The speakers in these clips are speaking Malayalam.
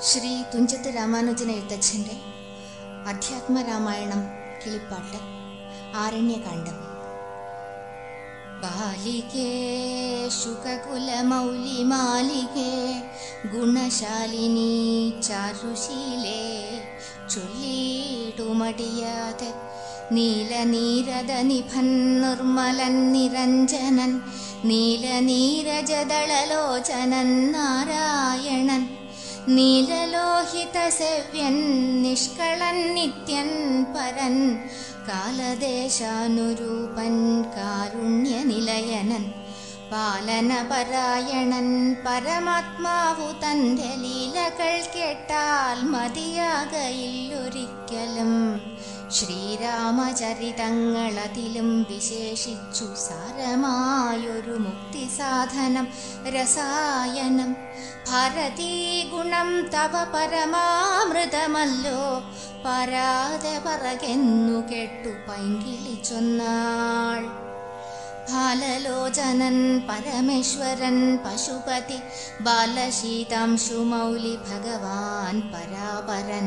ശ്രീ തുഞ്ചത്ത് രാമാനുജൻ എഴുത്തച്ഛൻ്റെ അധ്യാത്മരാമായണം കിളിപ്പാട്ട് ആരണ്യകാന്ഡം ബാലികേ ശുകകുലമൗലി മാലികേ ഗുണശാലിനി ചാരുശീലേ ചൊല്ലിടുമടിയാതെ നീലനീരത നിഭൻ നിർമ്മലൻ നിരഞ്ജനൻ നീലനീരജദളലോചനൻ നാരായണൻ നീലലോഹിത സെവ്യൻ നിഷ്കളൻ നിത്യൻ പരൻ കാലദേശാനുരൂപൻ കാരുണ്യനിലയനൻ പാലനപരായണൻ പരമാത്മാവു തൻ്റെ ലീലകൾ കേട്ടാൽ മതിയാകയില്ലൊരിക്കലും ശ്രീരാമചരിതങ്ങളതിലും വിശേഷിച്ചു സാരമായൊരു മുക്തിസാധനം രസായനം ഭാരതീ ഗുണം തവ പരമാമൃതമല്ലോ പരാതെ പറകെന്നു കേട്ടു പൈങ്കിളി ചൊന്നാൾ ബാലലോചനൻ പരമേശ്വരൻ പശുപതി ബാലശീതാംശുമൗലി ഭഗവാൻ പരാപരൻ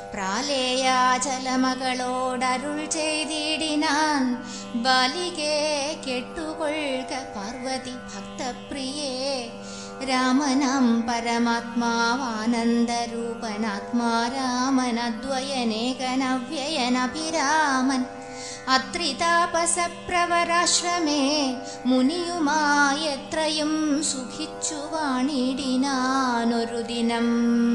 പ്രാലേയാചലമകളോടരുൾ ചെയ്തിടിനാൻ ബാലികേ കെട്ടുകൊള്ളുക പാർവതി ഭക്തപ്രിയേ രാമനാം പരമാത്മാവാനന്ദരൂപനാത്മാരാമനദ്വയനേകനവ്യയനഭിരാമൻ അത്രിതാപസപ്രവരാശ്രമേ മുനിയുമായി എത്രയും സുഖിച്ചു വാണിടിനാനൊരു ദിനം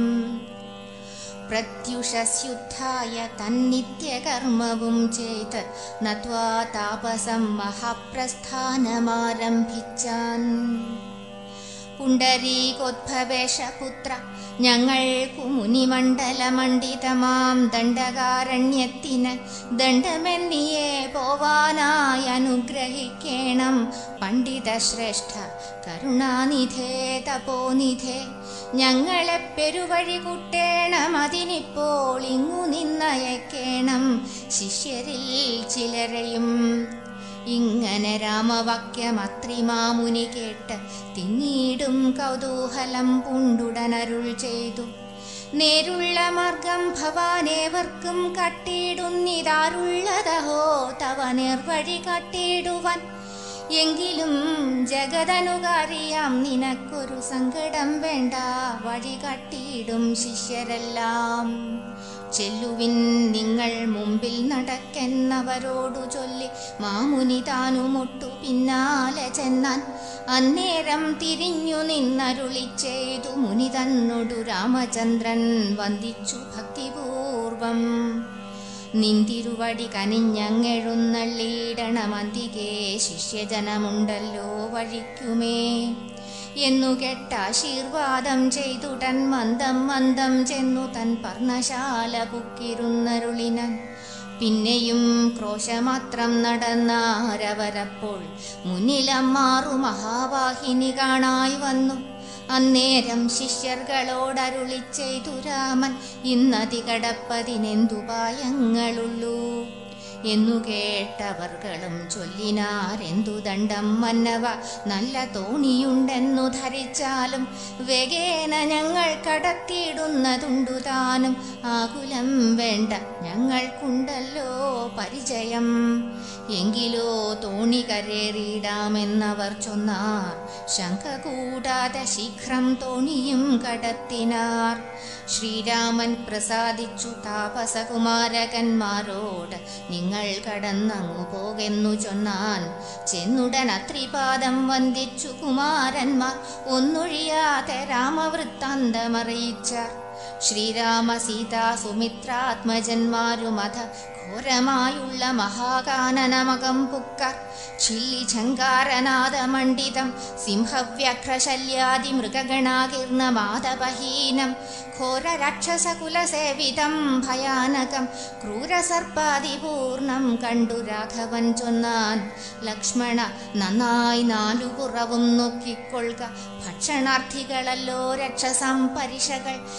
പ്രത്യുഷസ്യുദ്ധായ തന്നിത്യകർമ്മവും ചെയ്ത് നത്വാ താപസം മഹാപ്രസ്ഥാനമാരംഭിച്ചാൻ പുണ്ടരീകോദ്ഭവേഷപുത്ര ഞങ്ങൾക്കു മുനിമണ്ഡലമണ്ഡിതമാം ദണ്ഡകാരണ്യത്തിന് ദണ്ഡമെന്നിയെ പോവാനായി അനുഗ്രഹിക്കേണം പണ്ഡിതശ്രേഷ്ഠ കരുണാനിധേ തപോനിധേ ഞങ്ങളെ പെരുവഴി കൂട്ടേണം അതിനിപ്പോൾ ഇങ്ങു നിന്നയക്കേണം ശിഷ്യരിൽ ചിലരെയും ഇങ്ങനെ രാമവാക്യം അത്രിമാമുനി കേട്ട് തിന്നീടും കൗതൂഹലം പൂണ്ടുടനരുൾ ചെയ്തു നേരുള്ള മാർഗം ഭവാനേവർക്കും കട്ടിയിടുന്നിതാരുള്ളതഹോ തവ നേർവഴി കാട്ടിയിടുവാൻ എങ്കിലും ജഗതനുകാരിയാം നിനക്കൊരു സങ്കടം വേണ്ട വഴി കാട്ടിയിടും ശിഷ്യരെല്ലാം ചെല്ലുവിൻ നിങ്ങൾ മുമ്പിൽ നടക്കെന്നവരോടു ചൊല്ലി മാമുനി താനുമൊട്ടു പിന്നാലെ ചെന്നാൻ അന്നേരം തിരിഞ്ഞു നിന്നരുളി ചെയ്തു മുനി തന്നൊടു രാമചന്ദ്രൻ വന്ദിച്ചു ഭക്തിപൂർവം നിന്തിരുവടി കനിഞ്ഞങ്ങെഴുന്നള്ളിയിടണമന്തികേ ശിഷ്യജനമുണ്ടല്ലോ വഴിക്കുമേ എന്നു കേട്ടാശീർവാദം ചെയ്തുടൻ മന്ദം മന്ദം ചെന്നു തൻ പർണശാല പുക്കിരുന്നരുളിനൻ പിന്നെയും ക്രോശമാത്രം നടന്നാരവരപ്പോൾ മുന്നിലമ്മാറു മഹാവാഹിനി കാണായി വന്നു അന്നേരം ശിഷ്യർകളോടരുളി ചെയ്തു രാമൻ ഇന്നതി കടപ്പതിനെന്തുപായങ്ങളുള്ളൂ എന്നു കേട്ടവർകളും ചൊല്ലിനാരെന്തു ദണ്ഡം മന്നവ നല്ല തോണിയുണ്ടെന്നു ധരിച്ചാലും വേഗേന ഞങ്ങൾ കടത്തിയിടുന്നതുണ്ടു താനും ആകുലം വേണ്ട ഞങ്ങൾക്കുണ്ടല്ലോ പരിചയം എങ്കിലോ തോണി കരേറിയിടാമെന്നവർ ചൊന്നാർ ശങ്ക കൂടാതെ ശീഘ്രം തോണിയും കടത്തിനാർ ശ്രീരാമൻ പ്രസാദിച്ചു താപസകുമാരകന്മാരോട് നിങ്ങൾ കടന്നങ്ങു പോകെന്നു ചൊന്നാൻ ചെന്നുടൻ അത്രിപാദം വന്ദിച്ചു കുമാരന്മാർ ഒന്നൊഴിയാതെ രാമവൃത്താന്തമറിയിച്ചാർ ശ്രീരാമ സീതാ സുമിത്രാത്മജന്മാരുമത ഘോരമായുള്ള മഹാകാനനമകം പുക്കാർ ചില്ലി ഝങ്കാരനാദമണ്ഡിതം സിംഹവ്യഘ്രശല്യാദി മൃഗഗണാകീർണ മാതപഹീനം ഘോരരാക്ഷസകുലസേവിതം ഭയാനകം ക്രൂരസർപ്പാതിപൂർണം കണ്ടു രാഘവൻ ചൊന്നാൻ ലക്ഷ്മണ നന്നായി നാലു പുറവും നോക്കിക്കൊള്ളുക ഭക്ഷണാർത്ഥികളല്ലോ രക്ഷസം പരിശകൾ വില്ല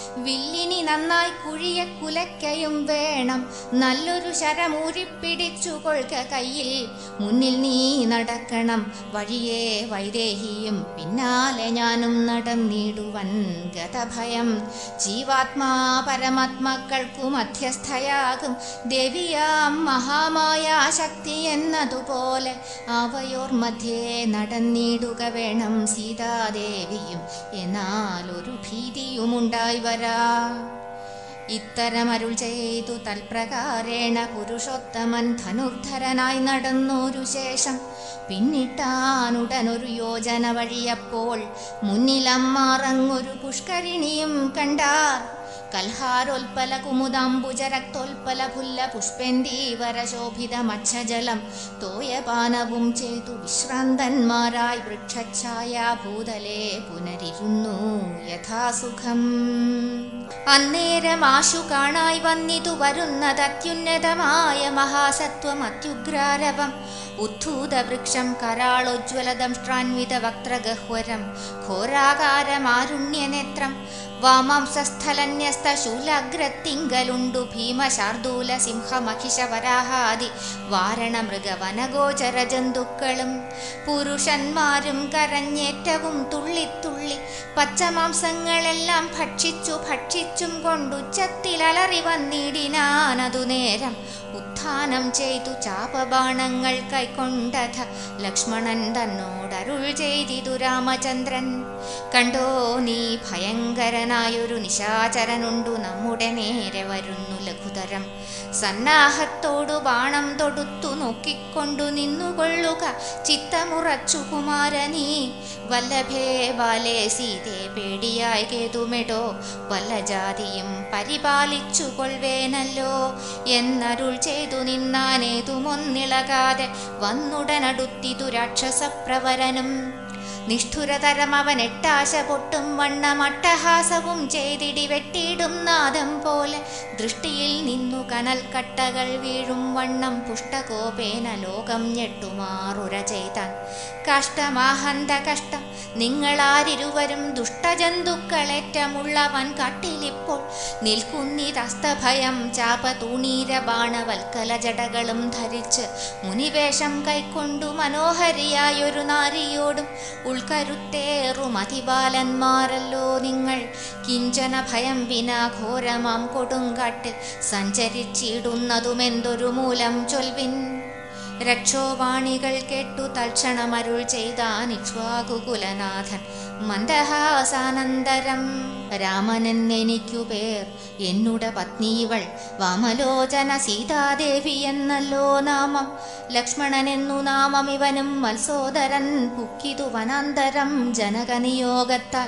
വില്ലിനി നന്നായി കുഴിയെ കുലയ്ക്കയും വേണം നല്ലൊരു ശരമൂരിപ്പിടിച്ചു കൊൾക്ക കയ്യിൽ മുന്നിൽ നീ നടക്കണം വഴിയേ വൈദേഹിയും പിന്നാലെ ഞാനും നടന്നിടുവൻ ഗതഭയം ജീവാത്മാ പരമാത്മാക്കൾക്കു മധ്യസ്ഥയാകും ദേവിയാം മഹാമായ ശക്തി എന്നതുപോലെ അവയോർ മധ്യേ നടന്നിടുക വേണം സീതാദേവിയും എന്നാൽ ഒരു ഭീതിയുമുണ്ടായി വരാ ഇത്തരമരുൾ ചെയ്തു തൽപ്രകാരേണ പുരുഷോത്തമൻ ധനുർധരനായി നടന്നൊരു ശേഷം പിന്നിട്ടാനുടനൊരു യോജന വഴിയപ്പോൾ മുന്നിലമ്മാറങ്ങൊരു പുഷ്കരിണിയും കണ്ടാർ കൽഹാരോൽപ്പല കുമുദാംബുജരക്തോൽപ്പല പുല്ല പുഷ്പേന്ദീവര ശോഭിത മച്ഛജലം തോയപാനവും ചെയ്തു വിശ്രാന്തന്മാരായി വൃക്ഷഛായ ഭൂതലേ പുനരിരുന്നു യഥാസുഖം അന്നേരം ആശു കാണായി വന്നിതു വരുന്നത് അത്യുന്നതമായ മഹാസത്വം അത്യുഗ്രാരവം ഉദ്ധൂത വൃക്ഷം കരാളോജ്വലദംഷ്ട്രാൻവിത വക്ത്രഗഹ്വരം ഘോരാകാരമാരുണ്യനേത്രം വാമാംസസ്ഥലന്യസ്തശൂലഗ്രത്തിങ്കലുണ്ടു ഭീമശാർദൂല സിംഹമഹിഷവരാഹാദി വാരണമൃഗവനഗോചര ജന്തുക്കളും പുരുഷന്മാരും കരഞ്ഞേറ്റവും തുള്ളിത്തുള്ളി പച്ചമാംസങ്ങളെല്ലാം ഭക്ഷിച്ചു ഭക്ഷിച്ചും കൊണ്ടുച്ചത്തിലലറി വന്നിടിനാനതു നേരം ഉത്ഥാനം ചെയ്തു ചാപബാണങ്ങൾ കൈക്കൊണ്ടഥ ലക്ഷ്മണൻ തന്നോടരുൾ ചെയ്തിതു രാമചന്ദ്രൻ കണ്ടോ നീ ഭയങ്കരനായൊരു നിശാചരനുണ്ടു നമ്മുടെ നേരെ വരുന്നു ലഘുതരം സന്നാഹത്തോടു ബാണം തൊടുത്തു നോക്കിക്കൊണ്ടു നിന്നുകൊള്ളുക ചിത്തമുറച്ചു കുമാരനീ വല്ലഭേ ബാലേ സീതേ പേടിയായി കേതുമെടോ വല്ല ജാതിയും പരിപാലിച്ചു കൊൾവേനല്ലോ എന്നരുൾ ചെയ്തു നിന്നാനേതുമൊന്നിളകാതെ വന്നുടനടുത്തിതു രാക്ഷസപ്രവരനും നിഷ്ഠുരതരം അവൻ എട്ടാശ പൊട്ടും വണ്ണം അട്ടഹാസവും ചെയ്തിടി വെട്ടിയിടും നാദം പോലെ ദൃഷ്ടിയിൽ നിന്നു കനൽ കട്ടകൾ വീഴും വണ്ണം പുഷ്ടകോപേന ലോകം ഞെട്ടുമാറുര ചെയ്താൻ കഷ്ടമാഹന്ത കഷ്ടം നിങ്ങളാരിരുവരും ദുഷ്ടജന്തുക്കളേറ്റമുള്ളവൻ കാട്ടിലിപ്പോൾ നിൽക്കുന്നിതസ്തഭയം ചാപ തൂണീര ബാണവൽക്കല ജടകളും ധരിച്ച് മുനിവേഷം കൈക്കൊണ്ടു മനോഹരിയായൊരു നാരിയോടും ഉൾക്കരുത്തേറും അതിബാലന്മാരല്ലോ നിങ്ങൾ കിഞ്ചന ഭയം വിനാ ഘോരമാം കൊടുങ്കാട്ടിൽ സഞ്ചരിച്ചിടുന്നതുമെന്തൊരു മൂലം ചൊൽവിൻ രക്ഷോവാണികൾ കേട്ടു തൽക്ഷണമരുൾ ചെയ്താൻ ഇക്ഷ്വാകുകുലനാഥൻ മന്ദഹാസാനന്തരം രാമനെന്നെനിക്കു പേർ എന്നുടെ പത്നീവൾ വാമലോചന സീതാദേവി എന്നല്ലോ നാമം ലക്ഷ്മണനെന്നു നാമം ഇവനും മത്സോദരൻ പുക്കിതു വനാന്തരം ജനകനിയോഗത്താൽ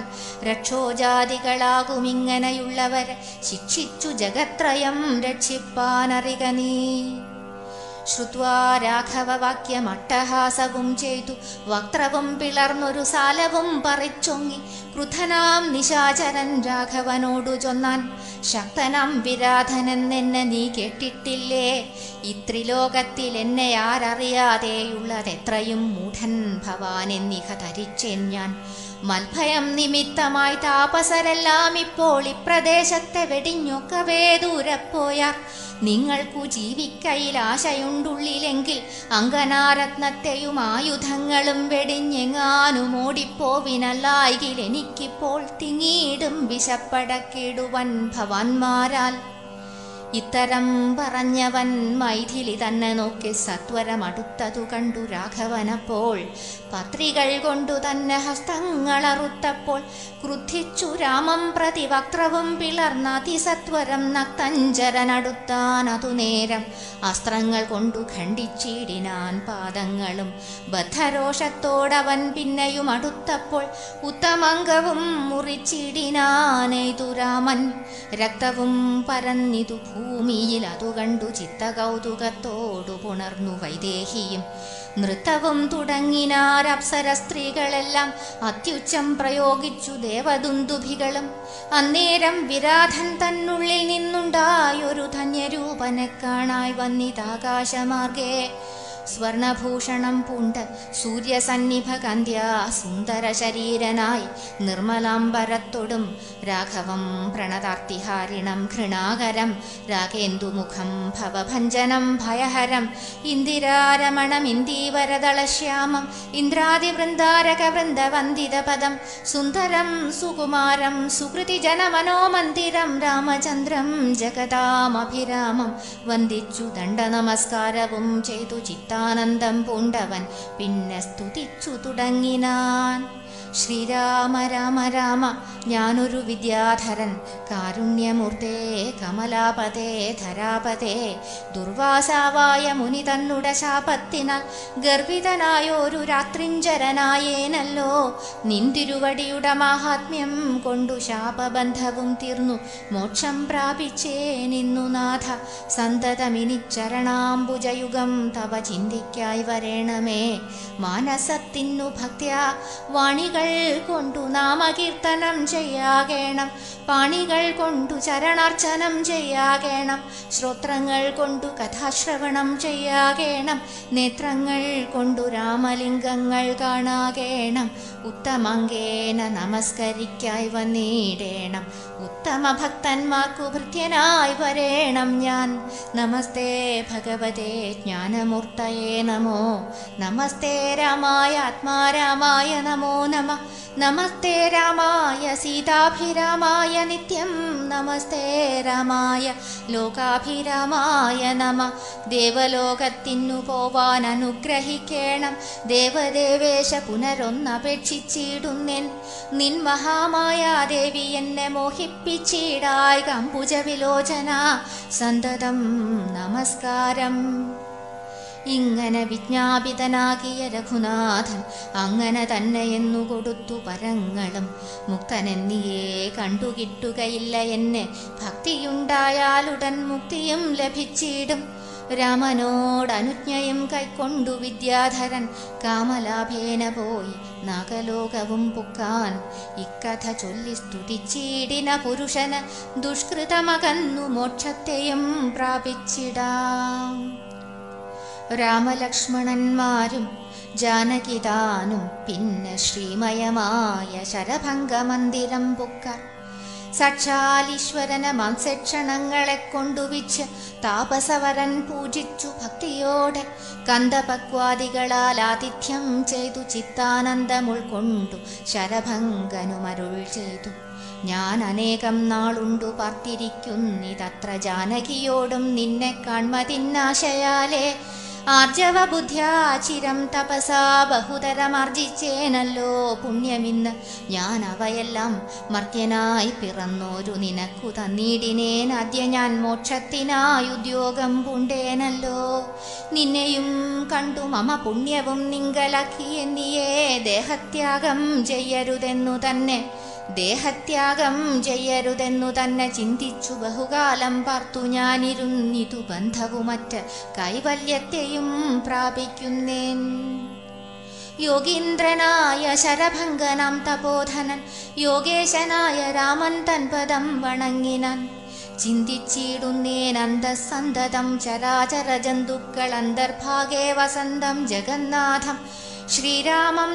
രക്ഷോജാതികളാകുമിങ്ങനെയുള്ളവരെ ശിക്ഷിച്ചു ജഗത്രയം രക്ഷിപ്പാനറിക നീ ശ്രുത്വാ രാഘവവാക്യമട്ടഹാസവും ചെയ്തു വക്രവും പിളർന്നൊരു സാലവും പറിച്ചൊങ്ങി ക്രുധനാം നിശാചരൻ രാഘവനോടു ചൊന്നാൻ ശക്തനാം വിരാധനെന്നെ നീ കേട്ടിട്ടില്ലേ ഇത്രിലോകത്തിൽ എന്നെ ആരറിയാതെയുള്ളതെത്രയും മൂഢൻ ഭവാൻ എന്നിഹ ധരിച്ചേൻ ഞാൻ മൽഭയം നിമിത്തമായി താപസരെല്ലാം ഇപ്പോൾ ഇപ്രദേശത്തെ വെടിഞ്ഞൊക്കവേ ദൂരപ്പോയാർ നിങ്ങൾക്കു ജീവിക്കയിൽ ആശയുണ്ടുള്ളിലെങ്കിൽ അങ്കനാരത്നത്തെയും ആയുധങ്ങളും വെടിഞ്ഞെങ്ങാനും ഓടിപ്പോവിനല്ലായെങ്കിൽ എനിക്കിപ്പോൾ തിങ്ങിയിടും വിശപ്പടക്കിടുവൻ ഭവാന്മാരാൽ ഇത്തരം പറഞ്ഞവൻ മൈഥിലി തന്നെ നോക്കി സത്വരമടുത്തതു കണ്ടു രാഘവനപ്പോൾ പത്രികൾ കൊണ്ടു തന്നെ ഹസ്തങ്ങളറുത്തപ്പോൾ ക്രുദ്ധിച്ചു രാമം പ്രതി വക്രവും പിളർന്നതിസത്വരം നക്തഞ്ചരനടുത്താൻ അതു നേരം അസ്ത്രങ്ങൾ കൊണ്ടു ഖണ്ഡിച്ചിടിനാൻ പാദങ്ങളും ബദ്ധരോഷത്തോടവൻ പിന്നെയും അടുത്തപ്പോൾ ഉത്തമംഗവും മുറിച്ചിടിനാനേതു രാമൻ രക്തവും പരന്നിതു ഭൂമിയിൽ അതു കണ്ടു ചിത്തകൗതുകത്തോടു പുണർന്നു വൈദേഹിയും നൃത്തവും തുടങ്ങിനാരപ്സര സ്ത്രീകളെല്ലാം അത്യുച്ചം പ്രയോഗിച്ചു ദേവദുന്ദുഭികളും അന്നേരം വിരാധൻ തന്നുള്ളിൽ നിന്നുണ്ടായൊരു ധന്യരൂപനെ കാണായി വന്നിതാകാശമാർഗേ സ്വർണഭൂഷണം പൂണ്ട് സൂര്യസന്നിഭകന്ധ്യ സുന്ദര ശരീരനായി നിർമ്മലാംബരത്തൊടും രാഘവം പ്രണതാർത്തിഹാരിണം ഘൃണാകരം രാഗേന്ദുമുഖം ഭവഭഞ്ജനം ഭയഹരം ഇന്ദിരാരമണമിന്ദീവരദളശ്യാമം ഇന്ദ്രാദിവൃന്ദാരകവൃന്ദവന്ദിതപദം സുന്ദരം സുകുമാരം സുകൃതിജനമനോമന്ദിരം രാമചന്ദ്രം ജഗതാമഭിരാമം വന്ദിച്ചു ദണ്ഡനമസ്കാരവും ചെയ്തു ചിത്താനന്ദം പൂണ്ടവൻ പിന്നെ സ്തുതിച്ചു തുടങ്ങിനാൻ ശ്രീരാമ രാമ രാമ ഞാനൊരു വിദ്യാധരൻ കാരുണ്യമൂർത്തേ കമലാപതേ ധരാപതേ ദുർവാസാവായ മുനി തന്നുട ശാപത്തിനാൽ ഗർഭിതനായൊരു രാത്രിഞ്ചരനായേനല്ലോ നിന്തിരുവടിയുടെ മാഹാത്മ്യം കൊണ്ടു ശാപബന്ധവും തീർന്നു മോക്ഷം പ്രാപിച്ചേ നിന്നു നാഥ സന്തതമിനി ചരണാംബുജയുഗം തവ ചിന്തിക്കായി വരേണമേ മാനസത്തിനു ഭക്ത്യാ വാണികൾ കൊണ്ടു നാമകീർത്തനം ചെയ്യാകേണം പാണികൾ കൊണ്ടു ചരണാർച്ചനം ചെയ്യാകേണം ശ്രോത്രങ്ങൾ കൊണ്ടു കഥാശ്രവണം ചെയ്യാകേണം നേത്രങ്ങൾ കൊണ്ടു രാമലിംഗങ്ങൾ കാണാകേണം ഉത്തമങ്കേന നമസ്കരിക്കായി വന്നിടേണം ഉത്തമ ഭക്തന്മാർക്കു ഭൃത്യനായി വരേണം ഞാൻ നമസ്തേ ഭഗവതേ ജ്ഞാനമൂർത്തയേ നമോ നമസ്തേ രാമായ ആത്മാരാമായ നമോ നമ നമസ്തേ രാമായ സീതാഭിരാമായ നിത്യം നമസ്തേ രാമായ ലോകാഭിരാമായ നമ ദേവലോകത്തിനു പോവാൻ അനുഗ്രഹിക്കേണം ദേവദേവേശ പുനരൊന്നപേക്ഷിച്ചിടുന്നെൻ നിൻ മഹാമായ ദേവി എന്നെ മോഹിപ്പിച്ചിടായി കമ്പുജ വിലോചന സന്തതം നമസ്കാരം ഇങ്ങനെ വിജ്ഞാപിതനാകിയ രഘുനാഥൻ അങ്ങനെ തന്നെയെന്നു കൊടുത്തു പരങ്ങളും മുക്തനെന്നിയേ കണ്ടുകിട്ടുകയില്ല എന്നെ ഭക്തിയുണ്ടായാലുടൻ മുക്തിയും ലഭിച്ചിടും രാമനോടനുജ്ഞയും കൈക്കൊണ്ടു വിദ്യാധരൻ കാമലാഭേന പോയി നാഗലോകവും പുക്കാൻ ഇക്കഥ ചൊല്ലി സ്തുതിച്ചിടിന പുരുഷന് ദുഷ്കൃതമകന്നു മോക്ഷത്തെയും പ്രാപിച്ചിടാം രാമലക്ഷ്മണന്മാരും ജാനകിതാനും പിന്നെ ശ്രീമയമായ ശരഭംഗമന്ദിരം പുക്കാർ സാക്ഷാലീശ്വരന മാംസക്ഷണങ്ങളെ കൊണ്ടുവിച്ച് താപസവരൻ പൂജിച്ചു ഭക്തിയോടെ കന്ദപക്വാദികളാൽ ആതിഥ്യം ചെയ്തു ചിത്താനന്ദം ഉൾക്കൊണ്ടു ശരഭംഗനുമരുൾ ചെയ്തു ഞാൻ അനേകം നാളുണ്ടു പാർത്തിരിക്കുന്നിതത്ര ജാനകിയോടും നിന്നെ കാൺമതിന്നാശയാലേ ആർജവ ബുദ്ധ്യാ ചിരം തപസാ ബഹുതരമാർജിച്ചേനല്ലോ പുണ്യമിന്ന് ഞാൻ അവയെല്ലാം മർത്യനായി പിറന്നോരു നിനക്കു തന്നീടിനേൻ ആദ്യ ഞാൻ മോക്ഷത്തിനായി ഉദ്യോഗം പൂണ്ടേനല്ലോ നിന്നെയും കണ്ടു മമ പുണ്യവും നിങ്കലാക്കി എന്നിയേ ദേഹത്യാഗം ചെയ്യരുതെന്നു തന്നെ ദേഹത്യാഗം ചെയ്യരുതെന്നു തന്നെ ചിന്തിച്ചു ബഹുകാലം പാർത്തു ഞാനിരുന്നിതു ബന്ധവുമറ്റ് കൈവല്യത്തെയും പ്രാപിക്കുന്നേൻ യോഗീന്ദ്രനായ ശരഭംഗനാം തപോധനൻ യോഗേശനായ രാമൻ തൻ പദം വണങ്ങിനാൻ ചിന്തിച്ചിടുന്നേൻ അന്തസന്തതം ചരാചര ജന്തുക്കൾ അന്തർഭാഗേ വസന്തം ജഗന്നാഥം ശ്രീരാമം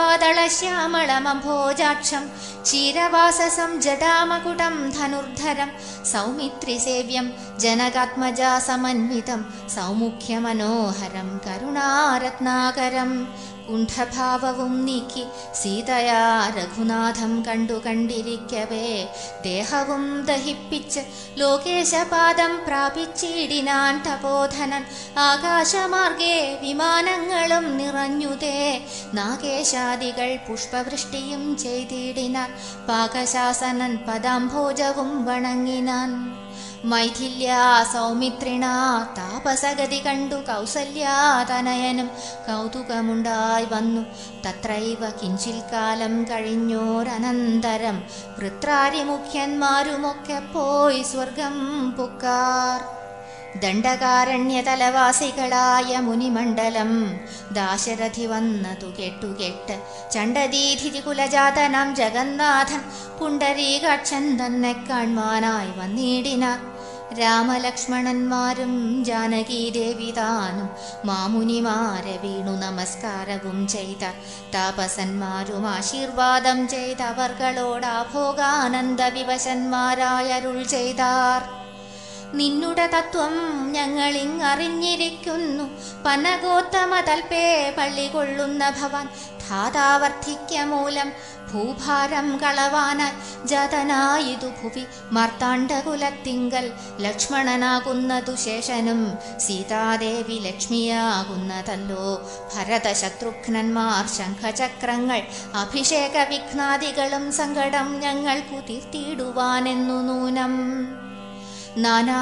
ദുർവാദളശ്യാമളമഭോജാക്ഷം ക്ഷീരവാസസം ജടാമകുടം ധനുർധരം സൗമിത്രിസേവ്യം ജനകാത്മജാ സമന്വിതം സൗമുഖ്യമനോഹരം കരുണാരത്നാകരം കുണ്ഠഭാവവും നീക്കി സീതയാ രഘുനാഥം കണ്ടു കണ്ടിരിക്കവേ ദേഹവും ദഹിപ്പിച്ച് ലോകേശപാദം പ്രാപിച്ചിടിനാൻ തപോധനൻ ആകാശമാർഗേ വിമാനങ്ങളും നിറഞ്ഞുതേ നാഗേശാദികൾ പുഷ്പവൃഷ്ടിയും ചെയ്തിടിനാൻ പാകശാസനൻ പദാംഭോജവും വണങ്ങിനാൻ മൈഥില്യ സൗമിത്രിണ താപസഗതി കണ്ടു കൗസല്യാതനയനും കൗതുകമുണ്ടായി വന്നു തത്രൈവ കിഞ്ചിൽ കാലം കഴിഞ്ഞോരനന്തരം വൃത്രാരിമുഖ്യന്മാരുമൊക്കെ പോയി സ്വർഗം പുക്കാർ ദണ്ഡകാരണ്യതലവാസികളായ മുനിമണ്ഡലം ദാശരഥി വന്നതു കേട്ടു കേട്ട് ചണ്ഡദീധിതി കുലജാതനാം ജഗന്നാഥൻ പുണ്ടരീകാക്ഷൻ തന്നെ കാൺമാനായി വന്നിടിനാർ രാമലക്ഷ്മണന്മാരും ജാനകീദേവി താനും മാമുനിമാരെ വീണു നമസ്കാരവും ചെയ്ത താപസന്മാരും ആശീർവാദം ചെയ്തവർകളോട് ഭോഗാനന്ദ വിവശന്മാരായരുൾ ചെയ്താർ നിന്നുടെ തത്വം ഞങ്ങളിങ്ങറിഞ്ഞിരിക്കുന്നു പനഗോത്തമ തൽപേ പള്ളി കൊള്ളുന്ന ഭവാൻ ധാതാവർദ്ധിക്ക മൂലം ഭൂഭാരം കളവാനായി ജതനായിതു ഭുവി മാർത്താണ്ഡകുലത്തിങ്കൽ ലക്ഷ്മണനാകുന്നതു ശേഷനും സീതാദേവി ലക്ഷ്മിയാകുന്നതല്ലോ ഭരതശത്രുഘ്നന്മാർ ശംഖചക്രങ്ങൾ അഭിഷേക വിഘ്നാദികളും സങ്കടം ഞങ്ങൾക്കു തീർത്തിടുവാനെന്നു നൂനം നാനാ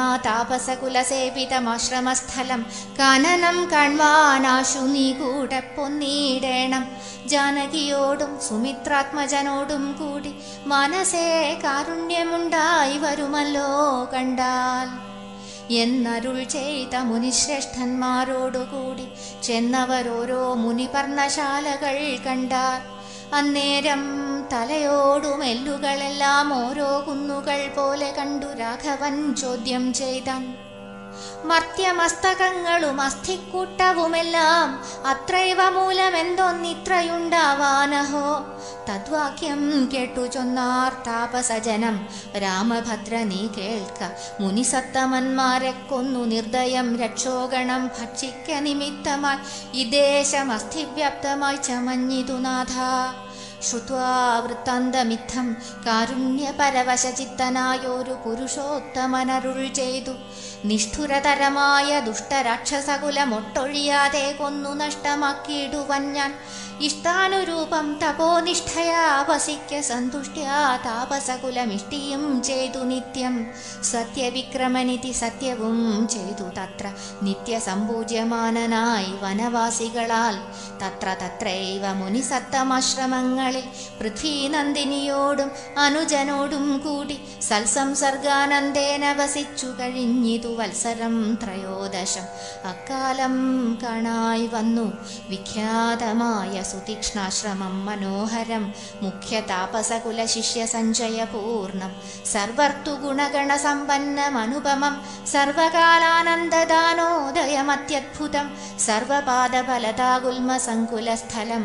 താപസകുലസേവിതമാശ്രമസ്ഥലം കാനനം കാൺവാനാശു നീ കൂടെ പൊന്നീടേണം ജാനകിയോടും സുമിത്രാത്മജനോടും കൂടി മനസ്സേ കാരുണ്യമുണ്ടായി വരുമല്ലോ കണ്ടാൽ എന്നരുൾ ചെയ്ത മുനിശ്രേഷ്ഠന്മാരോടുകൂടി ചെന്നവരോരോ മുനിപർണശാലകൾ കണ്ടാർ അന്നേരം തലയോടും എല്ലുകളെല്ലാം ഓരോ കുന്നുകൾ പോലെ കണ്ടു രാഘവൻ ചോദ്യം ചെയ്താൻ മർത്യമസ്തകങ്ങളും അസ്ഥിക്കൂട്ടവുമെല്ലാം അത്രൈവ മൂലമെന്തോന്നിത്രയുണ്ടാവാനഹോ തദ്വാക്യം കേട്ടു ചൊന്നാർ താപസജനം രാമഭദ്ര നീ കേൾക്ക മുനിസത്തമന്മാരെ കൊന്നു നിർദ്ദയം രക്ഷോഗണം ഭക്ഷിക്ക നിമിത്തമായി ഇദേശമസ്ഥിവ്യാപ്തമായി ചമഞ്ഞിതു നാഥ ശ്രുത്വാ വൃത്താന്തമിത്തം കാരുണ്യപരവശചിത്തനായൊരു പുരുഷോത്തമനരുൾ ചെയ്തു നിഷ്ഠുരതരമായ ദുഷ്ടരാക്ഷസകുലമൊട്ടൊഴിയാതെ കൊന്നു നഷ്ടമാക്കിയിടുവൻ ഞാൻ ഇഷ്ടാനുരൂപം തപോനിഷ്ഠയാ വസിക്ക സന്തുഷ്ട്യാ താപസകുലമിഷ്ടിയും ചെയ്തു നിത്യം സത്യവിക്രമനിധി സത്യവും ചെയ്തു തത്ര നിത്യസമ്പൂജ്യമാനനായി വനവാസികളാൽ തത്ര തത്രൈവ മുനിസത്തമാശ്രമങ്ങളിൽ പൃഥ്വീനന്ദിനിയോടും അനുജനോടും കൂടി സൽസംസർഗാനന്ദേന വസിച്ചു കഴിഞ്ഞിതു വത്സരം ത്രയോദശം അക്കാലം കാണായി വന്നു വിഖ്യാതമായ സുതീക്ഷ്ണാശ്രമം മനോഹരം മുഖ്യ താപസകുല ശിഷ്യ സഞ്ചയപൂർണം സർവർത്തുഗുണഗണസമ്പന്നമനുപമം സർവകാലാനന്ദദാനോദയമത്യദ്ഭുതം സർവപാദഫലതാഗുൽമസങ്കുലസ്ഥലം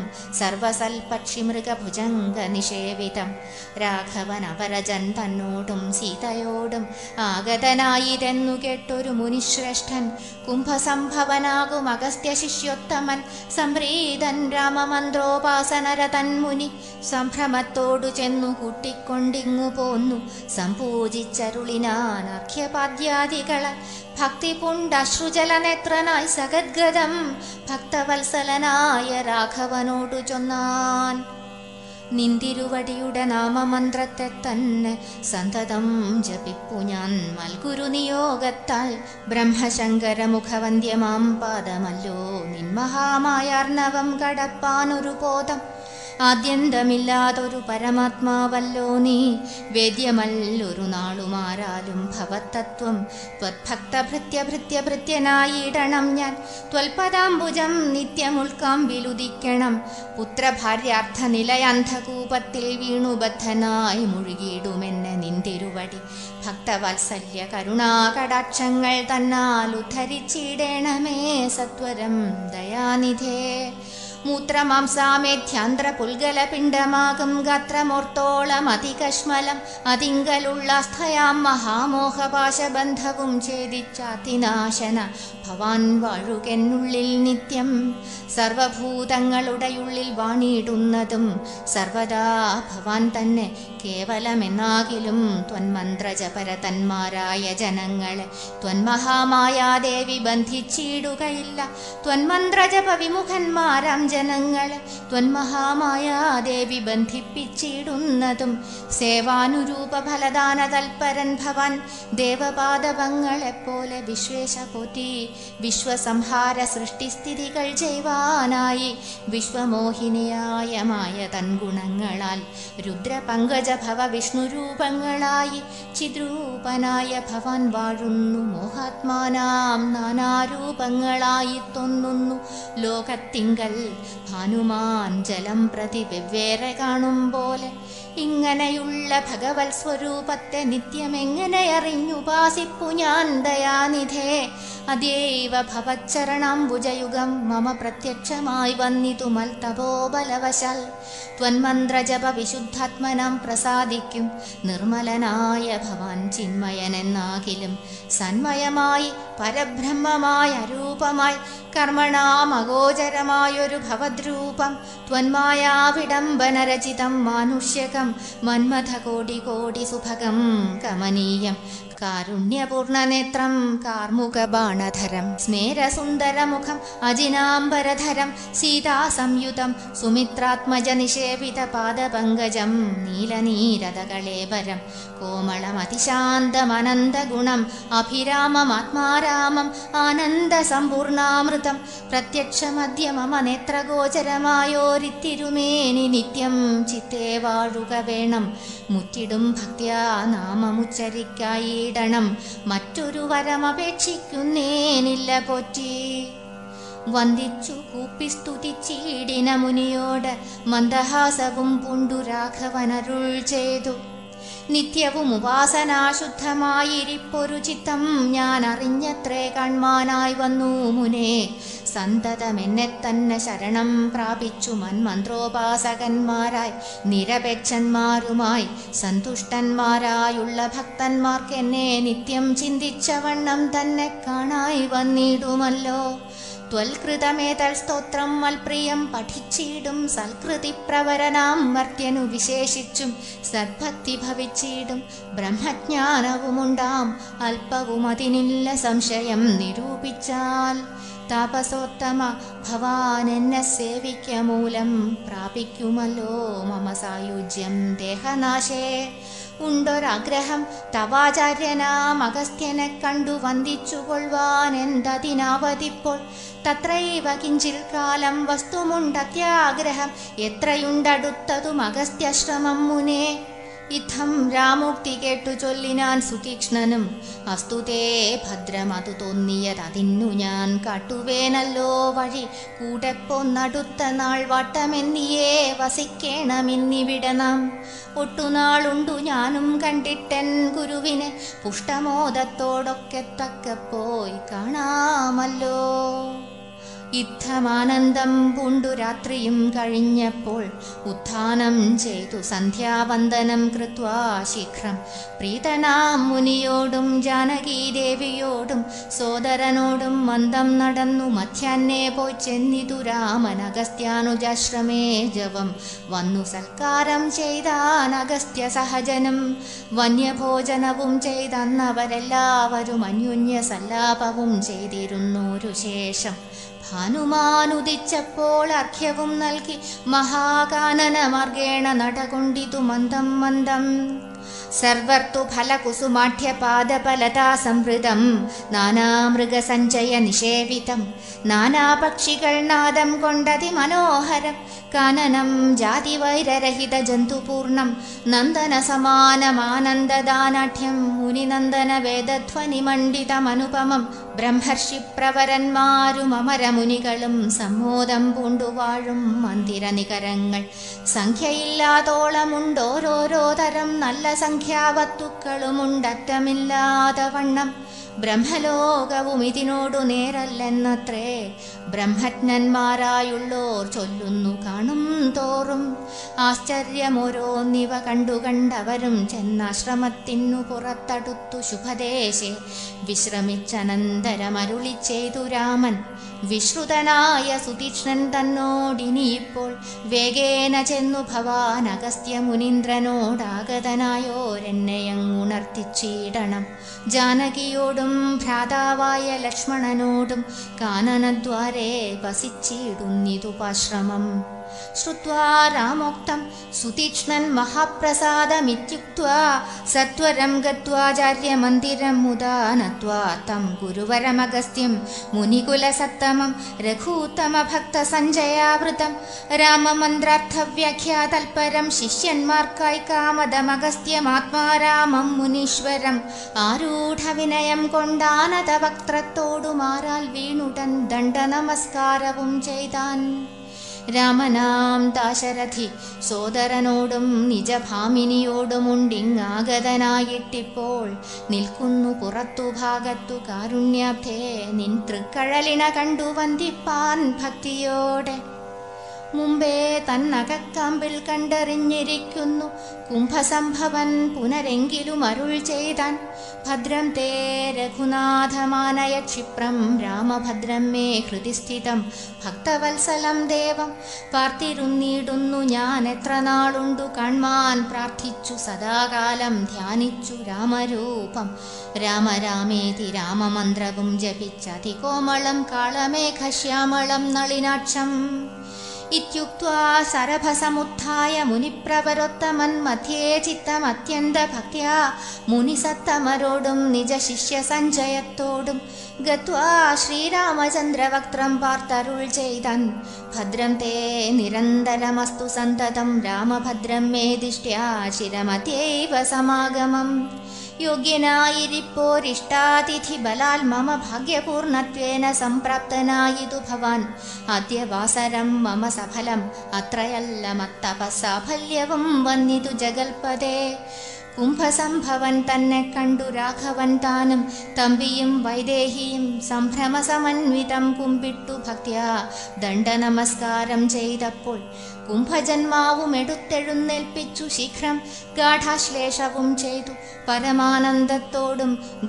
സർവസൽപക്ഷിമൃഗഭുജംഗനിഷേവിതം രാഘവനപരജൻ തന്നോടും സീതയോടും ആഗതനായിതെന്നു കേട്ടൊരു മുനിശ്രേഷ്ഠൻ കുംഭസംഭവനാകും അഗസ്ത്യ ശിഷ്യോത്തമൻ സംപ്രീതൻ രാമമന്ത്രോപാസനരതൻ മുനി സംഭ്രമത്തോടു ചെന്നു കൂട്ടിക്കൊണ്ടിങ്ങു പോന്നു സംപൂജിച്ചരുളിനാൻ അർഘ്യപാദ്യാദികളാൽ ഭക്തി പുണ്ടശ്രുജലനേത്രനായി സഗദ്ഗതം ഭക്തവത്സലനായ രാഘവനോടു ചൊന്നാൻ നിന്തിരുവടിയുടെ നാമമന്ത്രത്തെ തന്നെ സന്തതം ജപിപ്പു ഞാൻ മൽഗുരു നിയോഗത്താൽ ബ്രഹ്മശങ്കര മുഖവന്ധ്യമാം പാദമല്ലോ നിന്മഹാമായാർണവം കടപ്പാനൊരു ബോധം ആദ്യന്തമില്ലാതൊരു പരമാത്മാവല്ലോ നീ വേദ്യമല്ലൊരു നാളുമാരാലും ഭവത്തത്വം ത്വത്ഭക്തഭൃത്യഭൃത്യഭൃത്യനായിടണം ഞാൻ ത്വൽപദാംബുജം നിത്യമുൾക്കാമ്പിലുദിക്കണം പുത്രഭാര്യാർത്ഥ നിലയന്ധകൂപത്തിൽ വീണുബദ്ധനായി മുഴുകിയിടുമെന്ന് നിന്തിരുവടി ഭക്തവാത്സല്യ കരുണാകടാക്ഷങ്ങൾ തന്നാൽ ഉദ്ധരിച്ചിടേണമേ സത്വരം ദയാനിധേ മൂത്രമാംസാമേധ്യാന്ധ്ര പുൽഗല പിണ്ഡമാകും ഗാത്രമോർത്തോളം അതികശ്മലം അതിങ്കലുള്ള സ്ഥയാം മഹാമോഹപാശബന്ധവും ഛേദിച്ചാതിനാശന ഭവാൻ വാഴുകെന്നുള്ളിൽ നിത്യം സർവഭൂതങ്ങളുടെയുള്ളിൽ വാണിയിടുന്നതും സർവദാ ഭവാൻ തന്നെ കേവലമെന്നാകിലും ത്വന്മന്ത്രജപരതന്മാരായ ജനങ്ങളെ ത്വന്മഹാമായാദേവി ബന്ധിച്ചിടുകയില്ല ത്വന്മന്ത്രജപ വിമുഖന്മാരാം ജനങ്ങളെ ത്വന്മഹാമായാദേവി ബന്ധിപ്പിച്ചിടുന്നതും സേവാനുരൂപ ഫലദാന തൽപരൻ ഭവാൻ ദേവപാദവങ്ങളെപ്പോലെ വിശ്വേശ പോറ്റി വിശ്വസംഹാര സൃഷ്ടിസ്ഥിതികൾ ചെയ്യുവാനായി വിശ്വമോഹിനിയായ മായ തൻ ഗുണങ്ങളാൽ രുദ്രപങ്കജ ഭവ വിഷ്ണുരൂപങ്ങളായി ചിദ്രൂപനായ ഭവാൻ വാഴുന്നു മോഹാത്മാനാം നാനാരൂപങ്ങളായി തോന്നുന്നു ലോകത്തിങ്കൽ ഭാനുമാൻ ജലം പ്രതി വെവ്വേറെ കാണും പോലെ ഇങ്ങനെയുള്ള ഭഗവത് സ്വരൂപത്തെ നിത്യമെങ്ങനെ അറിഞ്ഞുപാസിപ്പു ഞാൻ ദയാനിധേ അതേവ ഭവച്ചരണാംബുജയുഗം മമ പ്രത്യക്ഷമായി വന്നിതു മൽതപോബലവശാൽ ത്വന്മന്ത്രജപ വിശുദ്ധാത്മനം പ്രസാദിക്കും നിർമ്മലനായ ഭവാൻ ചിന്മയനെന്നാകിലും സന്മയമായി പരബ്രഹ്മമായ അരൂപമായി കർമ്മണാമഗോചരമായൊരു ഭവദ്രൂപം ത്വന്മായാവിഡംബനരചിതം മാനുഷ്യകം മന്മഥ കോടി കോടി സുഭഗം കമനീയം കാരുണ്യപൂർണനേത്രം കാർമുകബാണധരം സ്മേരസുന്ദരമുഖം അജിനാംബരധരം സീതാസംയുതം സുമിത്രാത്മജ നിഷേവിത പാദപങ്കജം നീലനീരതകളേബരം കോമളമതിശാന്തമനന്തഗുണം അഭിരാമമാത്മാരാമം ആനന്ദസമ്പൂർണാമൃതം പ്രത്യക്ഷമദ്യ മമ നേത്രഗോചരമായോരിത്തിരുമേനി നിത്യം ചിത്തേ വാഴുക വേണം മുറ്റിടും ഭക്ത്യാ നാമമുച്ചരിക്കായിടണം മറ്റൊരു വരമപേക്ഷിക്കുന്നേനില്ല പോറ്റി വന്ദിച്ചു കൂപ്പി സ്തുതിച്ചീടിന മുനിയോട് മന്ദഹാസവും പൂണ്ടു രാഘവനരുൾ ചെയ്തു നിത്യവും ഉപാസനാശുദ്ധമായിരിപ്പൊരു ചിത്തം ഞാൻ അറിഞ്ഞത്രേ കൺമാനായി വന്നു മുനേ സന്തതമെന്നെ തന്നെ ശരണം പ്രാപിച്ചു മന്മന്ത്രോപാസകന്മാരായി നിരപേക്ഷന്മാരുമായി സന്തുഷ്ടന്മാരായുള്ള ഭക്തന്മാർക്കെന്നെ നിത്യം ചിന്തിച്ച വണ്ണം തന്നെ കാണായി വന്നിടുമല്ലോ ത്വൽകൃതമേതൽ സ്തോത്രം മൽപ്രിയം പഠിച്ചിടും സൽകൃതി പ്രവരനാം മർത്യനു വിശേഷിച്ചും സദ്ഭക്തി ഭവിച്ചിടും ബ്രഹ്മജ്ഞാനവുമുണ്ടാം അല്പവും അതിനില്ല സംശയം നിരൂപിച്ചാൽ താപസോത്തമ ഭവാൻ എന്നെ സേവിക്ക മൂലം പ്രാപിക്കുമല്ലോ മമ സായുജ്യം ദേഹനാശേ ഉണ്ടൊരാഗ്രഹം തവാചാര്യനാം അഗസ്ത്യനെ കണ്ടു വന്ദിച്ചുകൊള്ളുവാൻ എന്തതിനാവതിപ്പോൾ തത്രൈവ കിഞ്ചിൽ കാലം വസ്തുമുണ്ടത്യാഗ്രഹം എത്രയുണ്ടടുത്തതും അഗസ്ത്യശ്രമം മുനേ ഇത്തം രാമുക്തി കേട്ടു ചൊല്ലിനാൻ സുതീക്ഷ്ണനും അസ്തുതേ ഭദ്രമതു തോന്നിയതതിന്നു ഞാൻ കാട്ടുവേനല്ലോ വഴി കൂടെ പോന്നടുത്ത നാൾ വട്ടമെന്നിയേ വസിക്കേണമെന്നിവിടെ നാം ഒട്ടുനാളുണ്ടു ഞാനും കണ്ടിട്ടൻ ഗുരുവിനെ പുഷ്ടമോദത്തോടൊക്കെ തക്ക പോയി കാണാമല്ലോ യുദ്ധമാനന്ദം പൂണ്ടു രാത്രിയും കഴിഞ്ഞപ്പോൾ ഉത്ഥാനം ചെയ്തു സന്ധ്യാവന്ദനം കൃത്വാ ശീഘ്രം പ്രീതനാം മുനിയോടും ജാനകീദേവിയോടും സോദരനോടും മന്ദം നടന്നു മധ്യാഹ്നേ പോയി ചെന്നിതു രാമൻ അഗസ്ത്യാനുജാശ്രമേ ജവം വന്നു സൽക്കാരം ചെയ്താൻ അഗസ്ത്യ സഹജനും വന്യഭോജനവും ചെയ്തന്നവരെല്ലാവരും അന്യോന്യ സല്ലാപവും ചെയ്തിരുന്നൊരു ശേഷം ഭാനുമാനുദിച്ചപ്പോൾ അർഘ്യവും നൽകി മഹാകാനന മാർഗേണ നടകൊണ്ടിതു മന്ദം മന്ദം സർവർതു ഫലകുസുമാഠ്യപാദഫലതാ സംവൃതം നാനാമൃഗസഞ്ചയ നിഷേവിതം നാനാപക്ഷികൾ നാദം കൊണ്ടതി മനോഹരം കാനനം ജാതിവൈരരഹിത ജന്തുപൂർണം നന്ദന സമാനമാനന്ദദാനാഠ്യം മുനിനന്ദന വേദധ്വനിമണ്ഡിതമനുപമം ബ്രഹ്മർഷി പ്രവരന്മാരും അമരമുനികളും സമ്മോദം പൂണ്ടുവാഴും മന്ദിരനികരങ്ങൾ സംഖ്യയില്ലാതോളമുണ്ടോരോരോ തരം നല്ല സംഖ്യാവത്തുക്കളുമുണ്ടറ്റമില്ലാതെ വണ്ണം ബ്രഹ്മലോകവും ഇതിനോടു നേരല്ലെന്നത്രേ ബ്രഹ്മജ്ഞന്മാരായുള്ളോർ ചൊല്ലുന്നു കാണും തോറും ആശ്ചര്യമോരോന്നിവ കണ്ടു കണ്ടവരും ചെന്നാശ്രമത്തിനു പുറത്തടുത്തു ശുഭദേശേ വിശ്രമിച്ചനന്തരമരുളി ചെയ്തു രാമൻ വിശ്രുതനായ സുതീക്ഷ്ണൻ തന്നോടിനിയിപ്പോൾ വേഗേന ചെന്നു ഭവാൻ അഗസ്ത്യ മുനീന്ദ്രനോടാഗതനായോരെന്നെയങ്ങുണർത്തിച്ചിടണം ജാനകിയോടും ഭ്രാതാവായ ലക്ഷ്മണനോടും കാനനദ്വാരേ വസിച്ചിടുന്നിതുപാശ്രമം ശ്രുത്വാ രാമോക്തം സുതീക്ഷ്ണൻ മഹാപ്രസാദമിത്യുക്ത്വാ സത്വരം ഗത്വാചാര്യമന്ദിരം മുദാ നത്വാ തം ഗുരുവരമഗസ്ത്യം മുനികുലസത്തമം രഘൂത്തമഭക്തസഞ്ജയാവൃതം രാമമന്ത്രാർത്ഥവ്യാഖ്യാതൽപരം ശിഷ്യന്മാർക്കായി കാമദമഗസ്ത്യമാത്മാരാമം മുനീശ്വരം ആരൂഢവിനയം കൊണ്ടാനത വക്ത്രത്തോടു മാറാൽ വീണുടൻ ദണ്ഡനമസ്കാരവും ചെയ്താൻ രാമനാം ദാശരഥി സോദരനോടും നിജഭാമിനിയോടുമുണ്ടിങ്ങാഗതനായിട്ടിപ്പോൾ നിൽക്കുന്നു പുറത്തു ഭാഗത്തു കാരുണ്യാബ്ധേ നിൻ തൃക്കഴലിണ കണ്ടു വന്ദിപ്പാൻ ഭക്തിയോടെ മുമ്പേ തന്നകക്കാമ്പിൽ കണ്ടറിഞ്ഞിരിക്കുന്നു കുംഭസംഭവൻ പുനരെങ്കിലും അരുൾ ചെയ്താൻ ഭദ്രം തേ രഘുനാഥമാനയ ക്ഷിപ്രം രാമഭദ്രം മേ ഹൃദിസ്ഥിതം ഭക്തവത്സലം ദേവം പാർത്തിരുന്നിടുന്നു ഞാൻ എത്ര നാളുണ്ടു കാൺമാൻ പ്രാർത്ഥിച്ചു സദാകാലം ധ്യാനിച്ചു രാമരൂപം രാമരാമേതി രാമമന്ത്രവും ജപിച്ചതികോമളം കാളമേഘശ്യാമളം നളിനാക്ഷം ഇത്യുക്ത്വാ സരഭസമുത്ഥായ മുനിപ്രവരോത്തമൻ മധ്യേ ചിത്തമത്യന്തഭക്ത്യാ മുനിസത്തമരോടും നിജശിഷ്യ സഞ്ജയത്തോടും ഗത്വാ ശ്രീരാമചന്ദ്രവക്ത്രം പാർത്തരുൾ ചെയ്തൻ ഭദ്രം തേ നിരന്തരമസ്തു സന്തതം രാമഭദ്രം മേ ദിഷ്ട്യാ ചിരമത്യൈവ സമാഗമം യോഗ്യനായിരിപ്പോരിഷ്ടാതിഥി ബലാൽ മമ ഭാഗ്യപൂർണത്വേന സംപ്രാപ്തനായിതു ഭവാൻ ആദ്യവാസരം മമ സഫലം അത്രയല്ല മത്തപസാഫല്യവും വന്നിതു ജഗൽപദേ കുംഭസംഭവൻ തന്നെ കണ്ടു രാഘവൻ താനും തമ്പിയും വൈദേഹിയും സംഭ്രമസമന്വിതം കുമ്പിട്ടു ഭക്ത്യാ ദണ്ഡനമസ്കാരം ചെയ്തപ്പോൾ കുംഭജന്മാവും എടുത്തെഴുന്നേൽപ്പിച്ചു ശീഘ്രം ഗാഠാശ്ലേഷവും ചെയ്തു പരമാനന്ദത്തോടും